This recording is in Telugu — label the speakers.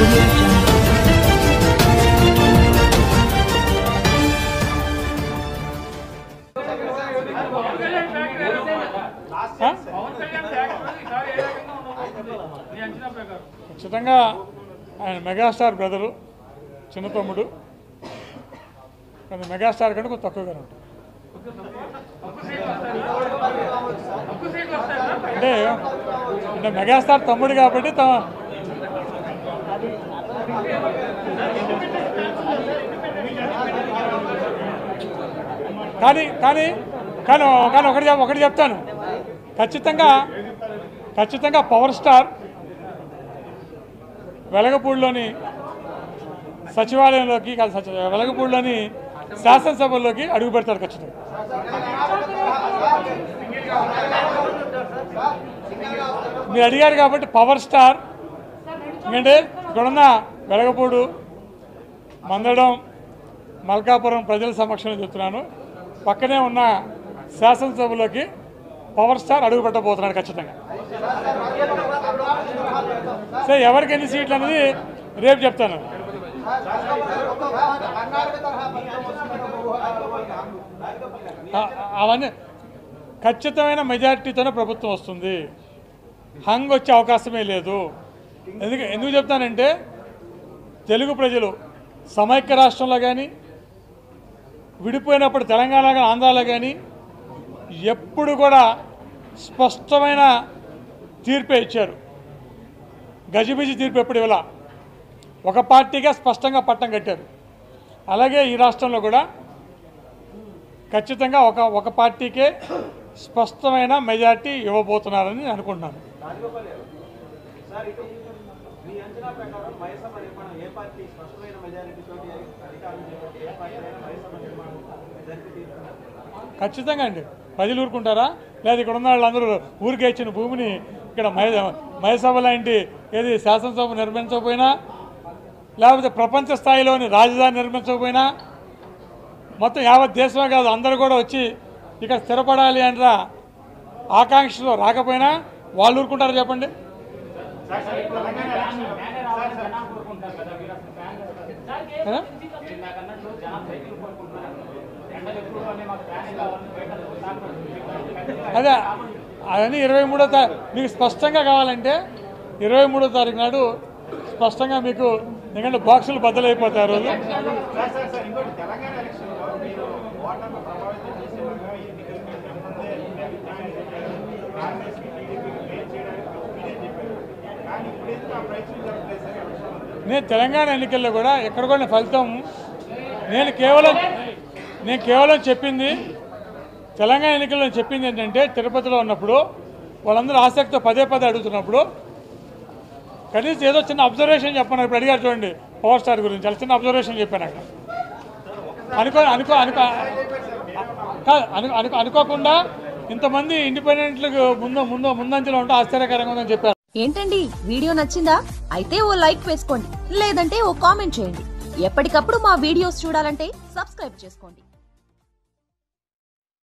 Speaker 1: audio jungle.
Speaker 2: ఖచ్చితంగా ఆయన మెగాస్టార్ బ్రదరు చిన్న తమ్ముడు కానీ మెగాస్టార్ కంటే కొంచెం తక్కువగానే ఉంటుంది అంటే అంటే మెగాస్టార్ తమ్ముడు కాబట్టి తమ కానీ కానీ కానీ కానీ ఒకటి చెప్- ఒకటి చెప్తాను ఖచ్చితంగా ఖచ్చితంగా పవర్ స్టార్ వెలగపూడిలోని సచివాలయంలోకి కాదు సచి వెలగపూడిలోని శాసనసభల్లోకి అడుగు పెడతాడు ఖచ్చితంగా మీరు అడిగారు కాబట్టి పవర్ స్టార్ ఎందుకంటే ఇక్కడున్న వెలగపూడు మందడం మల్కాపురం ప్రజల సమక్షంలో చెప్తున్నాను పక్కనే ఉన్న శాసనసభలోకి పవర్ స్టార్ అడుగు పెట్టబోతున్నాడు ఖచ్చితంగా సో ఎవరికి ఎన్ని సీట్లు అనేది రేపు చెప్తాను ఆ- అవన్నీ ఖచ్చితమైన మెజారిటీతోనే ప్రభుత్వం వస్తుంది హంగ్ వచ్చే అవకాశమే లేదు ఎందుకు ఎందుకు చెప్తానంటే తెలుగు ప్రజలు సమైక్య రాష్ట్రంలో కానీ విడిపోయినప్పుడు తెలంగాణ కానీ ఆంధ్రాలో కానీ ఎప్పుడు కూడా స్పష్టమైన తీర్పే ఇచ్చారు గజిబిజి తీర్పు ఎప్పుడు ఇవ్వాల ఒక పార్టీగా స్పష్టంగా పట్టం కట్టారు అలాగే ఈ రాష్ట్రంలో కూడా ఖచ్చితంగా ఒక ఒక పార్టీకే స్పష్టమైన మెజార్టీ ఇవ్వబోతున్నారని నేను అనుకుంటున్నాను
Speaker 3: రాజగోపాల్ గారు సార్ ఇటు మీ అంచనా ప్రకారం వైఎస్ఆర్ నిర్మాణం ఏ పార్టీ స్పష్టమైన మెజారిటీ తోటి అధికారం చేపట్టి ఏ పార్టీ అయినా వైఎస్ఆర్ నిర్మాణం మెజారిటీ తీసుకున్నారు
Speaker 2: ఖచ్చితంగా అండి ప్రజలు ఊరుకుంటారా లేదా ఇక్కడ ఉన్న వాళ్ళందరూ ఊరికే ఇచ్చిన భూమిని ఇక్కడ మహే మహేసభ లాంటి ఏది శాసనసభ నిర్మించకపోయినా లేకపోతే ప్రపంచ స్థాయిలోని రాజధాని నిర్మించకపోయినా మొత్తం యావత్ దేశమే కాదు అందరూ కూడా వచ్చి ఇక్కడ స్థిరపడాలి అంటారా ఆకాంక్షలు రాకపోయినా వాళ్ళు ఊరుకుంటారు చెప్పండి ఏ? అదే అవన్నీ ఇరవై మూడో తారీఖు మీకు స్పష్టంగా కావాలంటే ఇరవై మూడో తారీఖు నాడు స్పష్టంగా మీకు ఎందుకంటే బాక్సులు బద్దలైపోతాయి ఆ రోజు
Speaker 3: సార్ సార్ సార్ ఇంకోటి తెలంగాణ ఎలక్షన్లో మీరు ఓటర్ను ప్రభావితం చేసే విధంగా ఎన్నికల కంటే ముందే ఉండే విధానాన్ని చెప్పారు కాంగ్రెస్కి టీడీపీకి మేలు చేయడానికి మీరే చెప్పారు కానీ ఇప్పుడు ఎందుకు ఆ ప్రయత్నం జరగలేదు సార్ ఎలక్షన్లో
Speaker 2: నేను తెలంగాణ ఎన్నికల్లో కూడా ఎక్కడ కూడా ఫలితం నేను కేవలం నేను కేవలం చెప్పింది తెలంగాణ ఎన్నికల్లో నేను చెప్పింది ఏంటంటే తిరుపతిలో ఉన్నప్పుడు వాళ్ళందరూ ఆసక్తితో పదే పదే అడుగుతున్నప్పుడు కనీసం ఏదో చిన్న అబ్జర్వేషన్ చెప్పాను ఇప్పుడు అడిగారు చూడండి పవర్ స్టార్ గురించి చాలా చిన్న అబ్జర్వేషన్ చెప్పాను అక్కడ అనుకో అనుకో అనుకో కాదు అను అనుకో అనుకోకుండా ఇంతమంది ఇండిపెండెంట్లకు ముందు ముందు ముందంజలో ఉంటే ఆశ్చర్యకరంగా ఉందని చెప్పారు
Speaker 4: ఏంటండి వీడియో నచ్చిందా అయితే ఓ లైక్ వేసుకోండి లేదంటే ఓ కామెంట్ చేయండి ఎప్పటికప్పుడు మా వీడియోస్ చూడాలంటే సబ్స్క్రైబ్ చేసుకోండి